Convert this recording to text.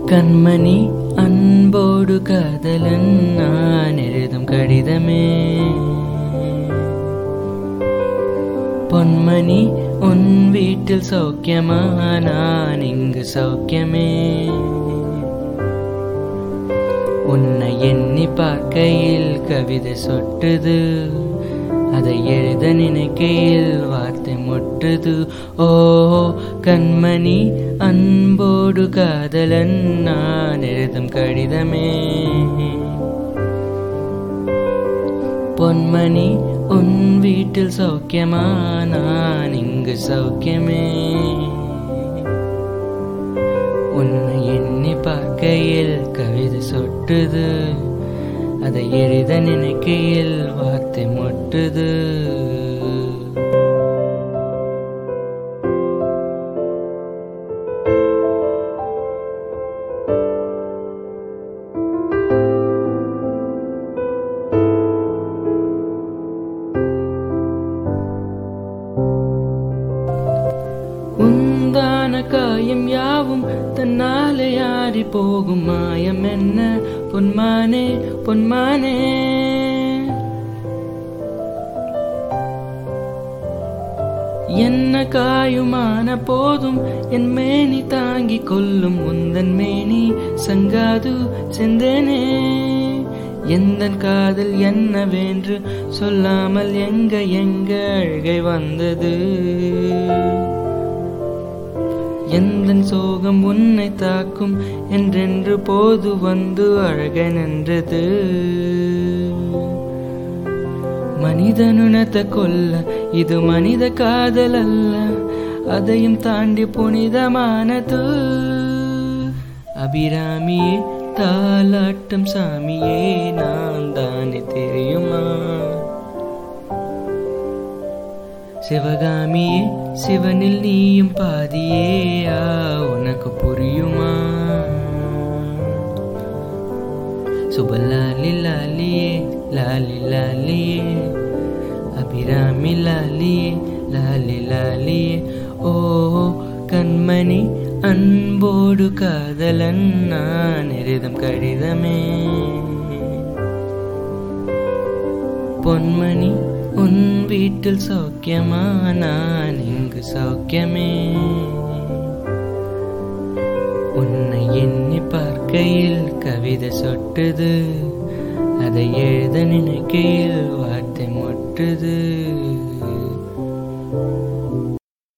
கண்மணி அன்போடு காதலன் நான் எழுதும் கடிதமே பொன்மணி உன் வீட்டில் சௌக்கியமா நான் இங்கு சௌக்கியமே உன்னை எண்ணி பார்க்கையில் கவிதை சொட்டுது அதை எழுத நினைக்கையில் வார்த்தை முட்டுது ஓ கண்மணி அன்போடு காதலன் நான் எழுதும் கடிதமே பொன்மணி உன் வீட்டில் சௌக்கியமா நான் இங்கு சௌக்கியமே உன்னை எண்ணி பார்க்கையில் கவிதை சொட்டுது அதை எழுத நினைக்கையில் வார்த்தை முட்டுது உந்தான காயம் யாவும் தன்னாலே ஆறி போகும் மாயம் என்ன பொன்மானே பொன்மானே என்ன காயுமான போதும் என் மேனி தாங்கி கொள்ளும் உந்தன் மேனி சங்காது செந்தேனே எந்தன் காதல் என்னவென்று சொல்லாமல் எங்க எங்க அழுகை வந்தது எந்தன் சோகம் உன்னை தாக்கும் என்றென்று போது வந்து அழக நின்றது மனிதனுணத்தை கொல்ல இது மனித காதல் அல்ல அதையும் தாண்டி புனிதமானது அபிராமியே தாலாட்டம் சாமியே நான் தானே தெரியுமா சிவகாமியே சிவனில் நீயும் பாதியே ஆ உனக்கு புரியுமா சுபலாலி லாலியே லாலி லாலியே அபிராமி லாலியே லாலி லாலியே ஓ கண்மணி அன்போடு காதலன் நான் எழுதும் கடிதமே பொன்மணி உன் வீட்டில் சௌக்கியமா நான் இங்கு சௌக்கியமே உன்னை எண்ணி பார்க்கையில் கவிதை சொட்டுது அதை எழுத நினைக்கையில் வார்த்தை முட்டுது